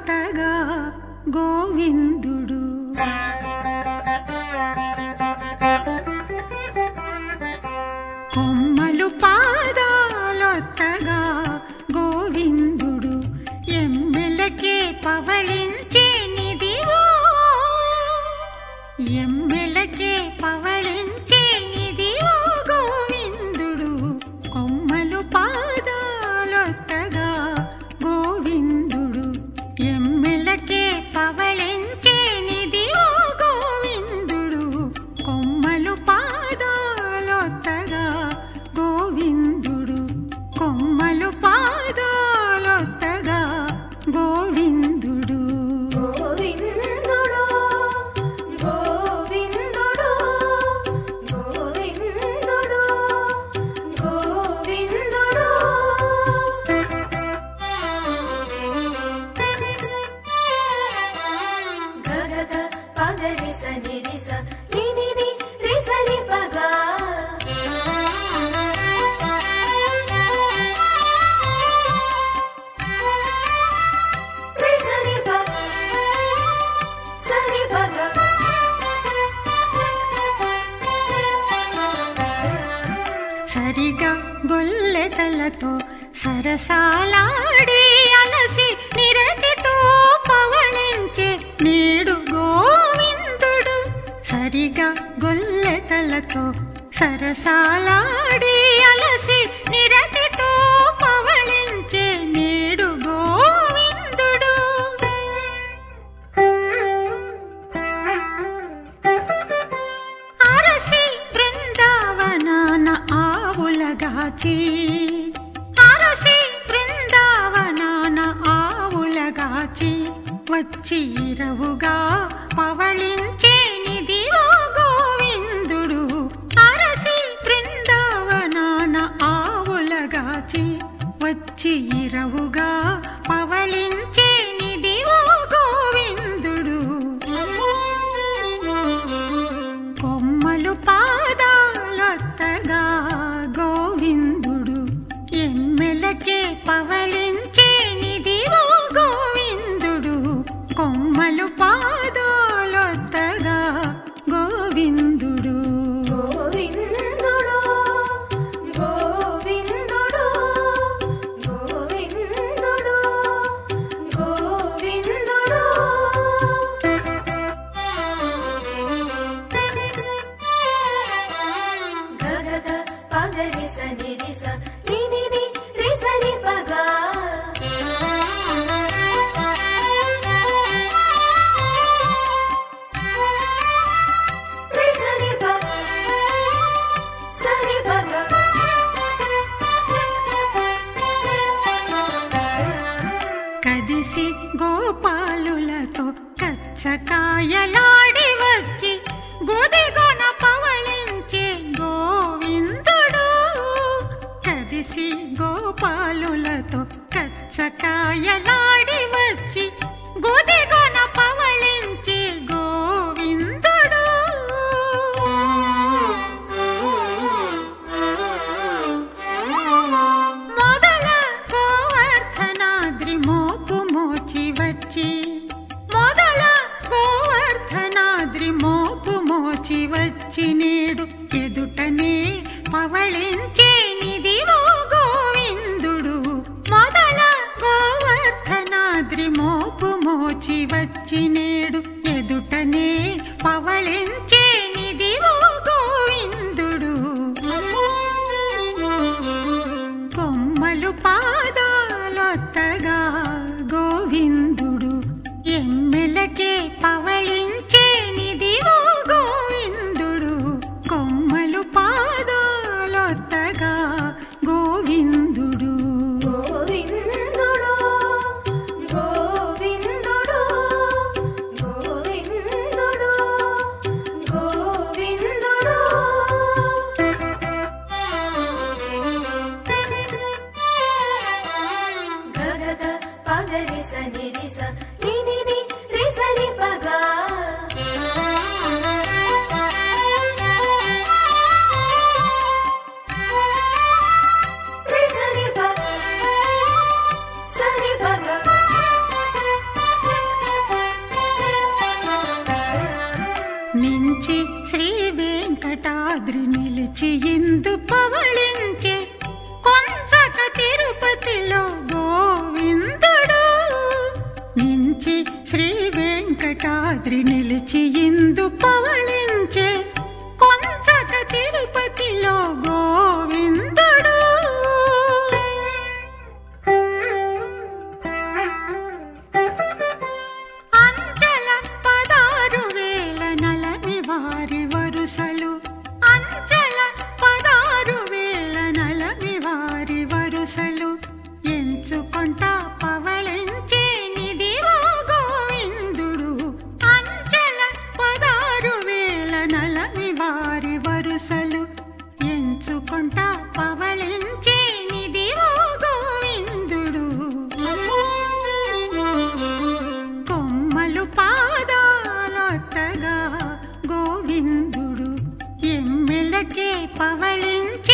పాదాలొత్తగా గోవిందుడు కొమ్మలు పాదాలొత్తగా గోవిందుడు ఎమ్మెలకే పవళించే నిదివో ఎమ్మెలకే పవళించే నిదివో గోవిందుడు కొమ్మలు పాదాలొత్తగా గోవిందుడు ఎమ్మెలకే పవళించే నిదివో గోవిందుడు కొమ్మలు పాదాలొత్తగా గోవిందుడు కొమ్మలు పాదాలొత్తగా గోవిందుడు గోవిందుడు గోవిందుడు గోవిందుడు గోవిందుడు గగగ పగరి సని రిస నిని ని రిసని పగా రిసని ప సని పగా సరిగా గొల్లెతలతో సరసాలాడి అలసి నిరటితో పవళించే నేడు గోవిందుడు సరిగా గొల్లెతలతో సరసాలాడి అలసి నిరటితో పవళించే నేడు గోవిందుడు అరసి బృందావనాన ఆవులగాచి అరసి బృందావనాన ఆవులగాచి వచ్చి ఇరవుగా పవళించే నిదివో గోవిందుడు అరసి బృందావనాన ఆవులగాచి వచ్చి ఇరవుగా పవళించే నిదివో గోవిందుడు కొమ్మలు పాదాలొత్తగా గోవిందుడు ఎమ్మెలకే పవళించే నిదివో గోవిందుడు కొమ్మలు పాదాలొత్తగా గోవిందుడు గోవిందుడు గోవిందుడు గోవిందుడు గోవిందుడు గగగ పగరి సని రిస నిని ని రిసని పగా రిసని ప సని పగా కదిసి గోపాలులతో కచ్చకాయలాడి వచ్చి గుదిగొన పవళించే గోవిందుడు కదిసి గోపాలులతో కచ్చకాయలాడి వచ్చి గుదిగొన పవళించే గోవిందుడు మొదల గోవర్ధనాద్రి మోపు మోచి వచ్చి మొదల గోవర్ధనాద్రి మోపు మోచి వచ్చి నేడు ఎదుటనే పవళించే నిదివో గోవిందుడు మొదల గోవర్ధనాద్రి మోపు మోచి వచ్చి నేడు ఎదుటనే పవళించే నిదివో గోవిందుడు కొమ్మలు పాదాలొత్తగా గోవిందుడు ఎమ్మెలకే పవళించే నిదివో గోవిందుడు కొమ్మలు పాదాలొత్తగా గో వెంకటాద్రి నిలిచి ఇందు పవళించే కొంచక తిరుపతిలో గోవిందుడు నించి శ్రీ వెంకటాద్రి నిలిచి ఇందు పవళించే కొంచక తిరుపతిలో గోవిందుడు అంచల పదారు వేల నలమి వారి వరుసలు అంచల పదారు వేల నలమి వారి వరుసలు ఎంచుకొంటా పవళించే నిదివో గోవిందుడు అంచల పదారు వేల నలమి వారి వరుసలు ఎంచుకొంటా పవళించే నిదివో గోవిందుడు కొమ్మలు పాదాలొత్తగా గోవిందుడు ఎమ్మెలకే పవళించే